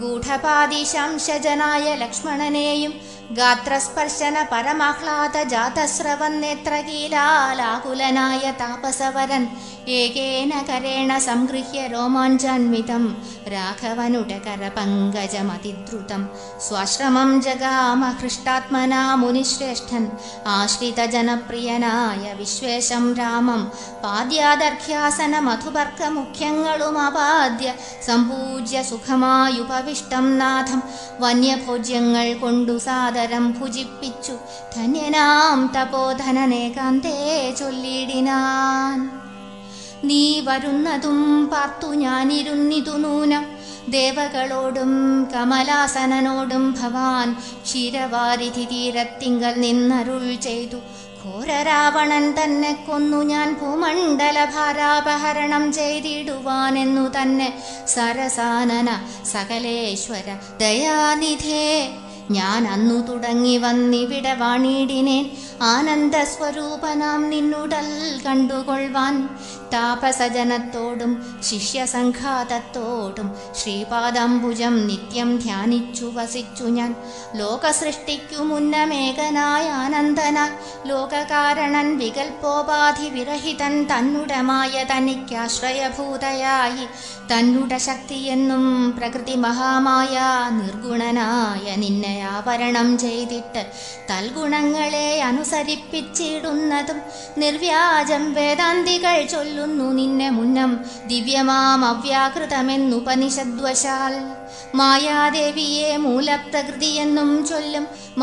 ഗൂഢപാതിശംശജനായ ലക്ഷ്മണനെയും ഗാത്രസ്പർശന പരമാഹ്ലാദ ജാതസ്രവൻ നേത്രകീലാലാകുലനായ താപസവരൻ ഏകേന കരേണ സംഗൃഹ്യ രോമാഞ്ചാൻവിതം രാഘവനുടകര പങ്കജമതിദ്രുതം സ്വാശ്രമം ജഗാമ ഹൃഷ്ടാത്മനാ മുനിശ്രേഷ്ഠൻ ആശ്രിതജനപ്രിയനായ വിശ്വേശം രാമം പാദ്യാദർഘ്യാസന മധുപർക്ക മുഖ്യങ്ങളും അപാദ്യ സമ്പൂജ്യ സുഖമായുപവിഷ്ടം നാഥം വന്യഭോജ്യങ്ങൾ കൊണ്ടു സാദരം ഭുജിപ്പിച്ചു ധന്യനാം തപോധനനേകാന്തേ ചൊല്ലിടിനാൻ നീ വരുന്നതും പാർത്തു ഞാനിരുന്നിതു നൂനം ദേവകളോടും കമലാസനനോടും ഭവാൻ ക്ഷീരവാരിധി തീരത്തിങ്കൽ നിന്നരുൾ ചെയ്തു ഘോരരാവണൻ തന്നെ കൊന്നു ഞാൻ ഭൂമണ്ഡല ഭാരാപഹരണം ചെയ്തിടുവാനെന്നു തന്നെ സരസാനന സകലേശ്വര ദയാനിധേ ഞാൻ അന്നു തുടങ്ങി വന്നിവിടെ വാണിടിനേൻ ആനന്ദസ്വരൂപനാം നിന്നുടൽ കണ്ടുകൊള്ളുവാൻ താപസജനത്തോടും ശിഷ്യസംഘാതത്തോടും ശ്രീപാദംബുജം നിത്യം ധ്യാനിച്ചു വസിച്ചു ഞാൻ ലോകസൃഷ്ടിക്കു മുന്നമേകനായ ആനന്ദനായി ലോകകാരണൻ വികൽപ്പോപാധി വിരഹിതൻ തന്നുടമായ തനിക്കാശ്രയഭൂതയായി തന്നുടെ ശക്തിയെന്നും പ്രകൃതി മഹാമായ നിർഗുണനായ നിന്നെ ആവരണം ചെയ്തിട്ട് തൽഗുണങ്ങളെ അനുസരിപ്പിച്ചിടുന്നതും നിർവ്യാജം വേദാന്തികൾ ചൊല്ലുന്നു നിന്നെ മുന്നം ദിവ്യമാം അവ്യാകൃതമെന്നുപനിഷദ്വശാൽ മായാദേവിയെ മൂലപ്രകൃതിയെന്നും ചൊല്ലും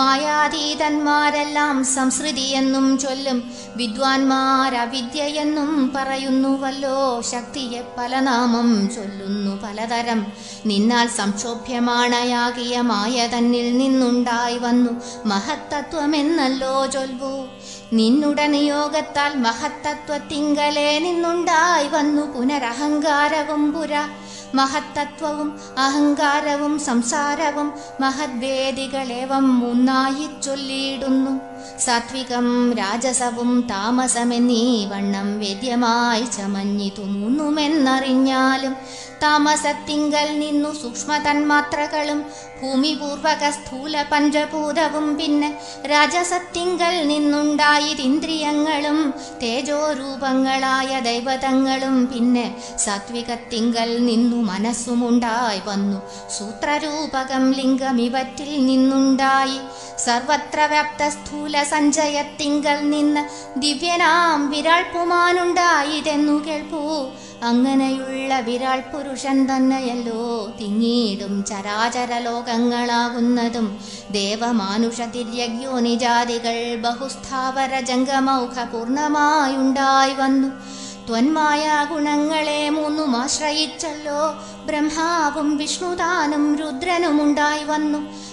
മായാതീതന്മാരെല്ലാം സംസൃതിയെന്നും ചൊല്ലും വിദ്വാൻമാർ അവിദ്യയെന്നും പറയുന്നുവല്ലോ ശക്തിയെ പല നാമം ചൊല്ലുന്നു പലതരം നിന്നാൽ സംക്ഷോഭ്യമാണയാകിയ മായ തന്നിൽ നിന്നുണ്ടായി വന്നു മഹത്തത്വമെന്നല്ലോ ചൊൽവൂ നിന്നുടെ നിയോഗത്താൽ മഹത്തത്വത്തിങ്കലേ നിന്നുണ്ടായി വന്നു പുനരഹങ്കാരവും പുര മഹത്തത്വവും അഹങ്കാരവും സംസാരവും മഹദ്വേദികളേവം മൂന്നായി ചൊല്ലിയിടുന്നു സാത്വികം രാജസവും താമസമെന്നീ വണ്ണം വേദ്യമായി ചമഞ്ഞിതു മൂന്നുമെന്നറിഞ്ഞാലും താമസത്തിങ്കൽ നിന്നു സൂക്ഷ്മ തന്മാത്രകളും ഭൂമിപൂർവക സ്ഥൂല പഞ്ചഭൂതവും പിന്നെ രാജസത്തിങ്കൽ നിന്നുണ്ടായതിന്ദ്രിയങ്ങളും തേജോരൂപങ്ങളായ ദൈവതങ്ങളും പിന്നെ സാത്വികത്തിങ്കൽ നിന്നു മനസ്സുമുണ്ടായി വന്നു സൂത്രരൂപകം ലിംഗമിവറ്റിൽ നിന്നുണ്ടായി സർവത്ര വ്യാപ്ത സ്ഥൂല സഞ്ചയത്തിങ്കൽ നിന്ന് ദിവ്യനാം വിരാൾ പുമാനുണ്ടായതെന്നു കേൾപ്പൂ അങ്ങനെയുള്ള വിരാൾ പുരുഷൻ തന്നെയല്ലോ തിങ്ങിയിടും ചരാചര ലോകങ്ങളാകുന്നതും ദേവമാനുഷ തിര്യഗ്യോനിജാതികൾ ബഹുസ്ഥാവര ജംഗമൗഖ പൂർണ്ണമായുണ്ടായി വന്നു ത്വന്മായ ഗുണങ്ങളെ മൂന്നും ആശ്രയിച്ചല്ലോ ബ്രഹ്മാവും വിഷ്ണുതാനും രുദ്രനുമുണ്ടായി വന്നു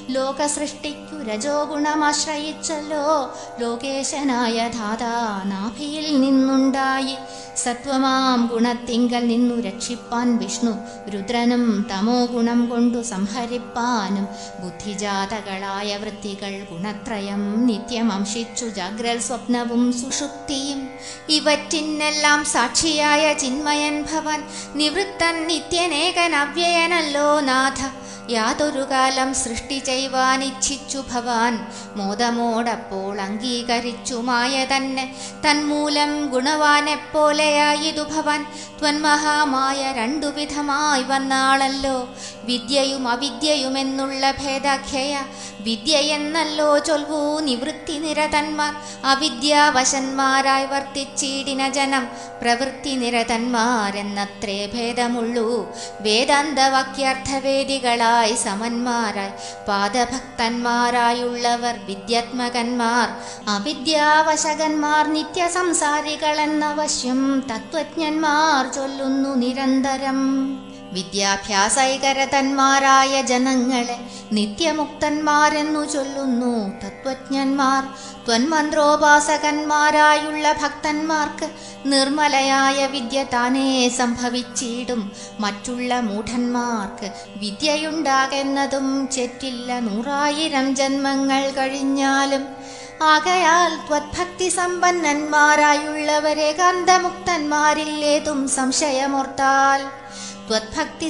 ലോകസൃഷ്ടിക്കു രജോ ഗുണമാശ്രയിച്ചല്ലോ ലോകേശനായ ധാതാ നാഭിയിൽ നിന്നുണ്ടായി സത്വമാം ഗുണത്തിങ്കൽ നിന്നു രക്ഷിപ്പാൻ വിഷ്ണു രുദ്രനും തമോ ഗുണം കൊണ്ടു സംഹരിപ്പാനും ബുദ്ധിജാതകളായ വൃത്തികൾ ഗുണത്രയം നിത്യമംശിച്ചു ജാഗ്രൽ സ്വപ്നവും സുഷുപ്തിയും ഇവറ്റിനെല്ലാം സാക്ഷിയായ ചിന്മയൻ ഭവൻ നിവൃത്തൻ നിത്യനേകൻ അവ്യയനല്ലോ നാഥ യാതൊരു കാലം സൃഷ്ടി ചെയ്യുവാനിച്ഛിച്ചു ഭവാൻ മോദമോടപ്പോൾ അംഗീകരിച്ചു മായ തന്നെ തന്മൂലം ഗുണവാനെപ്പോലെയായിതു ഭവാൻ ത്വന്മഹാമായ രണ്ടു വിധമായി വന്നാളല്ലോ വിദ്യയും അവിദ്യയുമെന്നുള്ള ഭേദാഖ്യയ വിദ്യ എന്നല്ലോ ചൊൽവൂ നിവൃത്തി നിരതന്മാർ അവിദ്യാവശന്മാരായി വർത്തിച്ചിടിന ജനം പ്രവൃത്തി നിരതന്മാരെന്നത്രേ ഭേദമുള്ളൂ വേദാന്തവാക്യാർത്ഥവേദികളായി സമന്മാരായി പാദഭക്തന്മാരായുള്ളവർ വിദ്യാത്മകന്മാർ അവിദ്യാവശകന്മാർ നിത്യസംസാരികളെന്ന വശ്യം തത്വജ്ഞന്മാർ ചൊല്ലുന്നു നിരന്തരം വിദ്യാഭ്യാസൈകരതന്മാരായ ജനങ്ങളെ നിത്യമുക്തന്മാരെന്നു ചൊല്ലുന്നു തത്വജ്ഞന്മാർ ത്വന്മന്ത്രോപാസകന്മാരായുള്ള ഭക്തന്മാർക്ക് നിർമ്മലയായ വിദ്യ താനേ സംഭവിച്ചിടും മറ്റുള്ള മൂഢന്മാർക്ക് വിദ്യയുണ്ടാകുന്നതും ചെറ്റില്ല നൂറായിരം ജന്മങ്ങൾ കഴിഞ്ഞാലും ആകയാൽ ത്വത്ഭക്തി സമ്പന്നന്മാരായുള്ളവരെ കാന്തമുക്തന്മാരില്ലേതും സംശയമോർത്താൽ ത്വത്ഭക്തി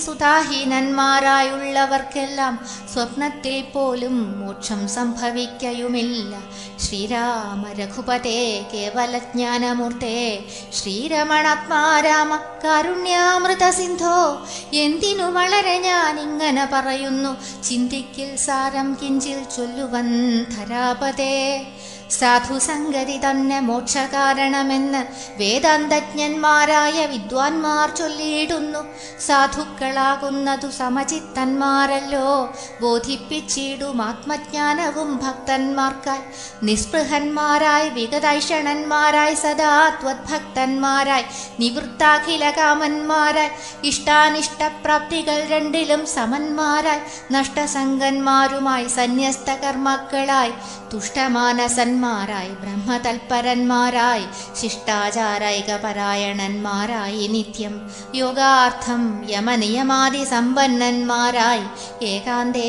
സുതാഹീനന്മാരായുള്ളവർക്കെല്ലാം സ്വപ്നത്തിൽ പോലും മോക്ഷം സംഭവിക്കയുമില്ല ശ്രീരാമ രഘുപതേ കേവലജ്ഞാനമൂർത്തേ ശ്രീരമണാത്മാരാമ കാരുണ്യാമൃത സിന്ധോ എന്തിനു വളരെ ഞാൻ ഇങ്ങനെ പറയുന്നു ചിന്തിക്കിൽ സാരം കിഞ്ചിൽ ചൊല്ലുവൻ ധരാപതേ സാധുസംഗതി തന്നെ മോക്ഷകാരണമെന്ന് വേദാന്തജ്ഞന്മാരായ വിദ്വാൻമാർ ചൊല്ലിയിടുന്നു സാധുക്കളാകുന്നതു സമചിത്തന്മാരല്ലോ ബോധിപ്പിച്ചിടും ആത്മജ്ഞാനവും ഭക്തന്മാർക്കായി നിസ്പൃഹന്മാരായി വിഗതൈഷണന്മാരായി സദാ ത്വദ്ഭക്തന്മാരായി നിവൃത്താഖില കാമന്മാരായി ഇഷ്ടാനിഷ്ടപ്രാപ്തികൾ രണ്ടിലും സമന്മാരായി നഷ്ടസംഗന്മാരുമായി സന്യസ്ത കർമ്മക്കളായി തുഷ്ടമാനസന്മാരായി ബ്രഹ്മതൽപരന്മാരായി ശിഷ്ടാചാരൈകപരായണന്മാരായി നിത്യം യോഗാർത്ഥം യമനിയമാതി സമ്പന്നന്മാരായി ഏകാന്തേ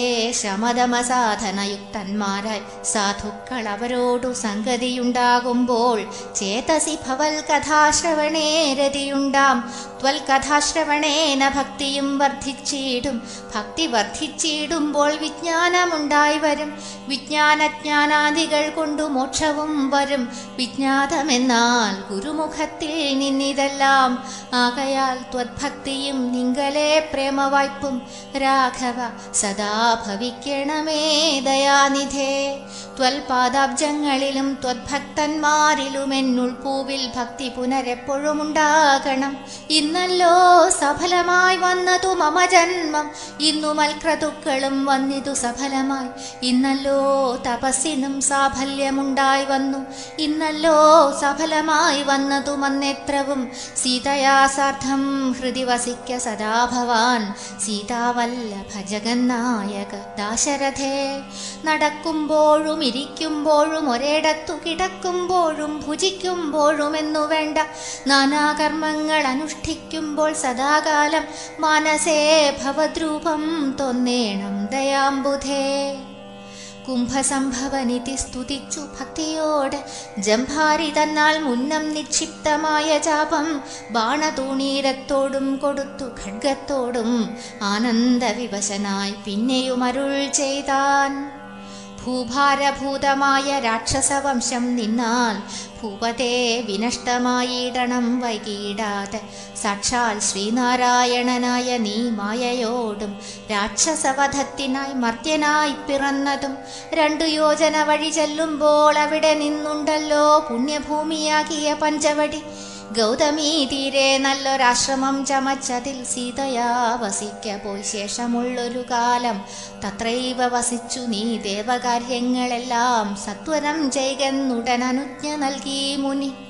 ശമതമസാധനയുക്തന്മാരായി സാധുക്കൾ അവരോടു സംഗതിയുണ്ടാകുമ്പോൾ ചേതസി ഭവൽ കഥാശ്രവണേ രതിയുണ്ടാം ത്വൽ കഥാശ്രവണേന ഭക്തിയും വർദ്ധിച്ചിടും ഭക്തി വർദ്ധിച്ചിടുമ്പോൾ വിജ്ഞാനമുണ്ടായി വരും വിജ്ഞാനജ്ഞാനാദികൾ കൊണ്ടു മോക്ഷവും വരും വിജ്ഞാതമെന്നാൽ ഗുരുമുഖത്തിൽ നിന്നിതെല്ലാം ആകയാൽ ത്വദ്ഭക്തിയും നിങ്കലേ പ്രേമവായ്പും രാഘവ സദാ ഭവിക്കണമേ ദയാനിധേ ത്വൽപാദാബ്ജങ്ങളിലും ത്വദ്ഭക്തന്മാരിലും എന്നുൾപൂവിൽ ഭക്തി പുനരെപ്പോഴും ഉണ്ടാകണം ഇന്നല്ലോ സഫലമായി വന്നതു മമ ജന്മം ഇന്നു മൽക്രതുക്കളും വന്നിതു സഫലമായി ഇന്നല്ലോ തപസ്സിനും സാഫല്യമുണ്ടായി വന്നു ഇന്നല്ലോ സഫലമായി വന്നതു മന്നേത്രവും സീതയാ സാർത്ഥം ഹൃദി വസിക്ക സദാ ഭവാൻ സീതാവല്ലഭ ജഗന്നായക ദാശരഥേ നടക്കുമ്പോഴും ഇരിക്കുമ്പോഴും ഒരിടത്തു കിടക്കുമ്പോഴും ഭുജിക്കുമ്പോഴും എന്നു വേണ്ട നാനാകർമ്മങ്ങൾ അനുഷ്ഠിക്കുമ്പോൾ സദാകാലം മാനസേ ഭവദ്രൂപം തൊന്നേണം ദയാംബുധേ കുംഭസംഭവനിധി സ്തുതിച്ചു ഭക്തിയോടെ ജംഭാരി തന്നാൽ മുന്നം നിക്ഷിപ്തമായ ജാപം ബാണതൂണീരത്തോടും കൊടുത്തു ഖഡ്ഗത്തോടും ആനന്ദവിവശനായി പിന്നെയും അരുൾ ചെയ്താൻ ഭൂഭാരഭൂതമായ രാക്ഷസവംശം നിന്നാൽ ഭൂപതേ വിനഷ്ടമായിടണം വൈകിടാതെ സാക്ഷാൽ ശ്രീനാരായണനായ നീ മായയോടും രാക്ഷസവധത്തിനായി മർത്യനായി പിറന്നതും രണ്ടു യോജന വഴി ചെല്ലുമ്പോൾ അവിടെ നിന്നുണ്ടല്ലോ പുണ്യഭൂമിയാകിയ പഞ്ചവടി ഗൗതമീ തീരെ നല്ലൊരാശ്രമം ചമച്ചതിൽ സീതയാ വസിക്ക പോയി ശേഷമുള്ളൊരു കാലം തത്രൈവ വസിച്ചു നീ ദേവകാര്യങ്ങളെല്ലാം സത്വരം ചെയ്കെന്നുടൻ അനുജ്ഞ നൽകി മുനി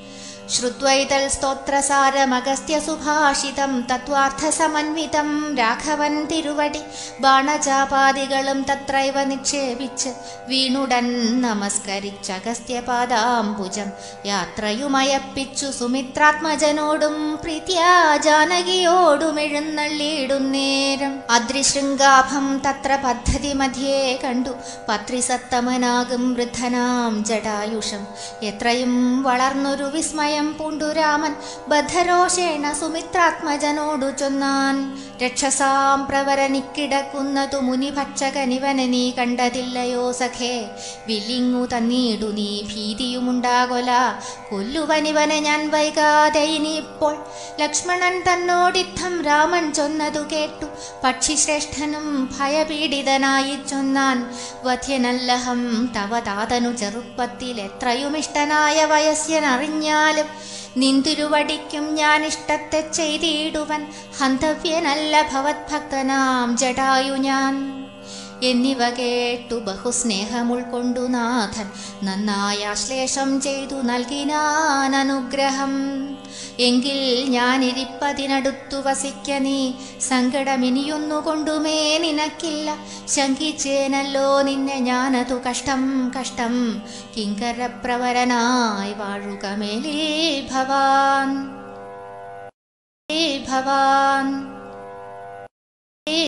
ശ്രുത്വൈതൽ സ്തോത്രസാരമഗസ്ത്യ സുഭാഷിതം തത്വാർത്ഥസമന്വിതം രാഘവൻ തിരുവടി ബാണചാപാദികളും തത്രൈവ നിക്ഷേപിച്ച് വീണുടൻ നമസ്കരിച്ചഗസ്ത്യപാദാംബുജം യാത്രയുമയപ്പിച്ചു സുമിത്രാത്മജനോടും പ്രീത്യാ ജാനകിയോടും എഴുന്നള്ളിയിടുന്നേരം അദ്രിശൃംഗാഭം തത്ര പദ്ധതി മധ്യേ കണ്ടു പത്രിസത്തമനാകും വൃദ്ധനാം ജടായുഷം എത്രയും വളർന്നൊരു വിസ്മയം പൂണ്ടുരാമൻ ബദ്ധരോഷേണ സുമിത്രാത്മജനോടു ചൊന്നാൻ രക്ഷസാം പ്രവരനിക്കിടക്കുന്നതു മുനിഭക്ഷകനിവനെ നീ കണ്ടതില്ലയോ സഖേ വില്ലിങ്ങു തന്നീടു നീ ഭീതിയുമുണ്ടാകൊല കൊല്ലുവനിവനെ ഞാൻ വൈകാതെ ഇനിയിപ്പോൾ ലക്ഷ്മണൻ തന്നോടിത്തം രാമൻ ചൊന്നതു കേട്ടു പക്ഷിശ്രേഷ്ഠനും ഭയപീഡിതനായി ചൊന്നാൻ വധ്യനല്ലഹം തവ താതനു ചെറുപ്പത്തിൽ എത്രയും ഇഷ്ടനായ വയസ്യനറിഞ്ഞാലും നിന്തിരുവടിക്കും ഞാൻ ഇഷ്ടത്തെ ചെയ്തിടുവൻ ഹന്തവ്യനല്ല ഭവത്ഭക്തനാം ജടായു ഞാൻ എന്നിവ കേട്ടു ബഹുസ്നേഹം ഉൾക്കൊണ്ടു നാഥൻ നന്നായ ആശ്ലേഷം ചെയ്തു നൽകിനാൻ അനുഗ്രഹം എങ്കിൽ ഞാനിരിപ്പതിനടുത്തു വസിക്ക നീ സങ്കടമിനിയൊന്നു കൊണ്ടുമേ നിനക്കില്ല ശങ്കിച്ചേനല്ലോ നിന്നെ ഞാനതു കഷ്ടം കഷ്ടം കിങ്കരപ്രവരനായി വാഴുക മേലിൽ ഭവാൻ ഭവാൻ